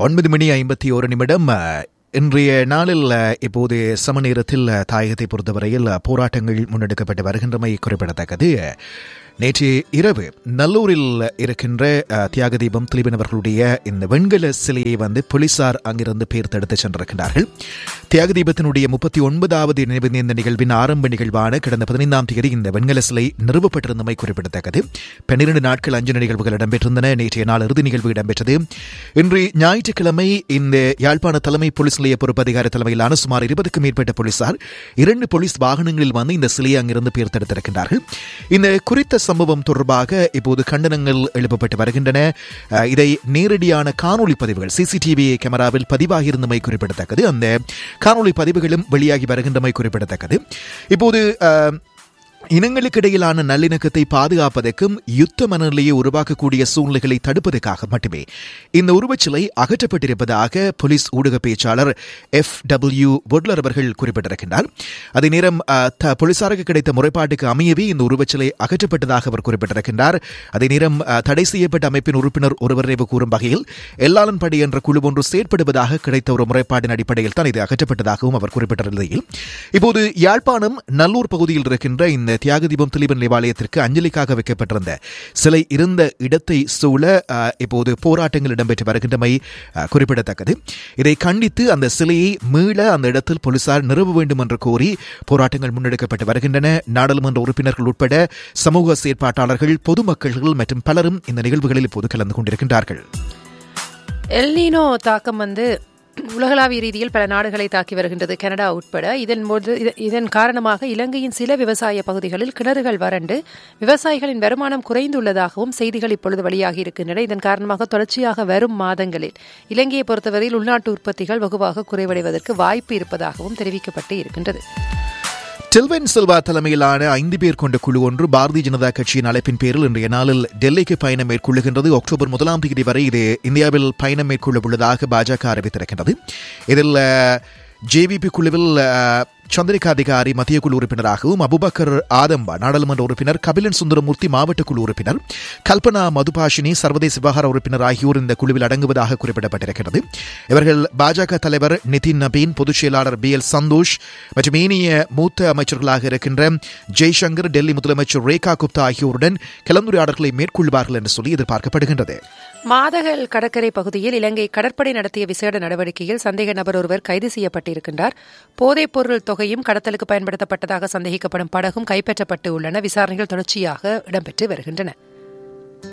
ஒன்பது மணி ஐம்பத்தி ஒரு நிமிடம் அஹ், இன்றைய நாளில் அஹ், இப்போது சம நேரத்தில் அஹ், தாயகத்தை பொறுத்தவரையில் அஹ், போராட்டங்கள் முன்னெடுக்கப்பட்டு வருகின்றமை குறிப்பிடத்தக்கது நேற்று இரவு நல்லூரில் இருக்கின்ற அஹ், தியாக தீபம் திலீபன் அவர்களுடைய இந்த வெண்கல சிலையை வந்து போலீசார் அங்கிருந்து பேர்த்தெடுத்து சென்றிருக்கின்றார்கள் தியாக தீபத்தினுடைய முப்பத்தி ஒன்பதாவது நினைவு இந்த நிகழ்வின் ஆரம்ப நிகழ்வான கடந்த பதினைந்தாம் தேதி இந்த வெண்கல சிலை நிறுவப்பட்டிருந்தமை குறிப்பிடத்தக்கது பன்னிரண்டு நாட்கள் அஞ்சு நிகழ்வுகள் இடம்பெற்றிருந்தன நேற்றைய நாள் இறுதி நிகழ்வு இடம்பெற்றது இன்று ஞாயிற்றுக்கிழமை இந்த யாழ்ப்பாண தலைமை போலீஸ் நிலைய பொறுப்பு அதிகாரி தலைமையிலான சுமார் இருபதுக்கும் மேற்பட்ட போலீசார் இரண்டு போலீஸ் வாகனங்களில் வந்து இந்த சிலையை அங்கிருந்து பேர்த்தெடுத்திருக்கின்றார்கள் இந்த குறித்த சம்பவம் தொடர்பாக இப்போது கண்டனங்கள் எழுப்பப்பட்டு வருகின்றன அஹ், இதை நேரடியான காணொளி பதிவுகள் சிசிடிவி கேமராவில் பதிவாகியிருந்தமை குறிப்பிடத்தக்கது அந்த காணொளி பதிவுகளும் வெளியாகி வருகின்றமை குறிப்பிடத்தக்கது இப்போது அஹ், இனங்களுக்கு இடையிலான நல்லிணக்கத்தை பாதுகாப்பதற்கும் யுத்த மனநிலையை உருவாக்கக்கூடிய சூழ்நிலைகளை தடுப்பதற்காக மட்டுமே இந்த உருவச்சிலை அகற்றப்பட்டிருப்பதாக போலீஸ் ஊடக பேச்சாளர் எஃப் டபிள்யூ பொட்லர் அவர்கள் குறிப்பிட்டிருக்கின்றார் அதே நேரம் அஹ், த- போலீசாருக்கு கிடைத்த முறைப்பாட்டுக்கு அமையவே இந்த உருவச்சிலை அகற்றப்பட்டதாக அவர் குறிப்பிட்டிருக்கின்றார் அதே நேரம் அஹ், தடை செய்யப்பட்ட அமைப்பின் உறுப்பினர் ஒருவர் நினைவு கூறும் வகையில் எல்லாளன் படை என்ற குழு ஒன்று செயற்படுவதாக கிடைத்த ஒரு முறைப்பாட்டின் அடிப்படையில் தான் இது அகற்றப்பட்டதாகவும் அவர் குறிப்பிட்ட நிலையில் இப்போது யாழ்ப்பாணம் நல்லூர் பகுதியில் இருக்கின்ற இந்த தியாக தீபம் திலீபன் தேவாலயத்திற்கு அஞ்சலிக்காக வைக்கப்பட்டிருந்த சிலை இருந்த இடத்தை சூழ அஹ், இப்போது போராட்டங்கள் இடம்பெற்று வருகின்றமை அஹ், குறிப்பிடத்தக்கது இதை கண்டித்து அந்த சிலையை மீள அந்த இடத்தில் போலீசார் நிறுவ வேண்டும் என்று கோரி போராட்டங்கள் முன்னெடுக்கப்பட்டு வருகின்றன நாடாளுமன்ற உறுப்பினர்கள் உட்பட சமூக செயற்பாட்டாளர்கள் பொதுமக்கள்கள் மற்றும் பலரும் இந்த நிகழ்வுகளில் இப்போது கலந்து கொண்டிருக்கின்றார்கள் எல்னினோ தாக்கம் வந்து உலகளாவிய ரீதியில் பல நாடுகளை தாக்கி வருகின்றது கனடா உட்பட இதன் போது இத- இதன் காரணமாக இலங்கையின் சில விவசாய பகுதிகளில் கிணறுகள் வறண்டு விவசாயிகளின் வருமானம் குறைந்துள்ளதாகவும் செய்திகள் இப்பொழுது வெளியாகி இருக்கின்றன இதன் காரணமாக தொடர்ச்சியாக வரும் மாதங்களில் இலங்கையை பொறுத்தவரையில் உள்நாட்டு உற்பத்திகள் வெகுவாக குறைவடைவதற்கு வாய்ப்பு இருப்பதாகவும் தெரிவிக்கப்பட்டு இருக்கின்றது டில்வென் சில்வா தலைமையிலான ஐந்து பேர் கொண்ட குழு ஒன்று பாரதிய ஜனதா கட்சியின் அழைப்பின் பேரில் இன்றைய நாளில் டெல்லிக்கு பயணம் மேற்கொள்ளுகின்றது அக்டோபர் முதலாம் தேதி வரை இது இந்தியாவில் பயணம் மேற்கொள்ள உள்ளதாக பாஜக அறிவித்திருக்கின்றது இதில் ஜேவிபி குழுவில் அஹ், சந்திரிகா அதிகாரி மத்திய குழு உறுப்பினராகவும் அபுபக்கர் ஆதம்பா நாடாளுமன்ற உறுப்பினர் கபிலன் சுந்தரமூர்த்தி மாவட்ட குழு உறுப்பினர் கல்பனா மதுபாஷினி சர்வதேச விவகார உறுப்பினர் ஆகியோர் இந்த குழுவில் அடங்குவதாக குறிப்பிடப்பட்டிருக்கிறது இவர்கள் பாஜக தலைவர் நிதின் நபீன் பொதுச் செயலாளர் பி எல் சந்தோஷ் மற்றும் ஏனைய மூத்த அமைச்சர்களாக இருக்கின்ற ஜெய்சங்கர் டெல்லி முதலமைச்சர் ரேகா குப்தா ஆகியோருடன் கலந்துரையாடல்களை மேற்கொள்வார்கள் என்று சொல்லி எதிர்பார்க்கப்படுகின்றது மாதகல் கடற்கரை பகுதியில் இலங்கை கடற்படை நடத்திய விசேட நடவடிக்கையில் சந்தேக நபர் ஒருவர் கைது செய்யப்பட்டிருக்கின்றார் போதைப் பொருள் தொகையும் கடத்தலுக்கு பயன்படுத்தப்பட்டதாக சந்தேகிக்கப்படும் படகும் கைப்பற்றப்பட்டு உள்ளன விசாரணைகள் தொடர்ச்சியாக இடம்பெற்று வருகின்றன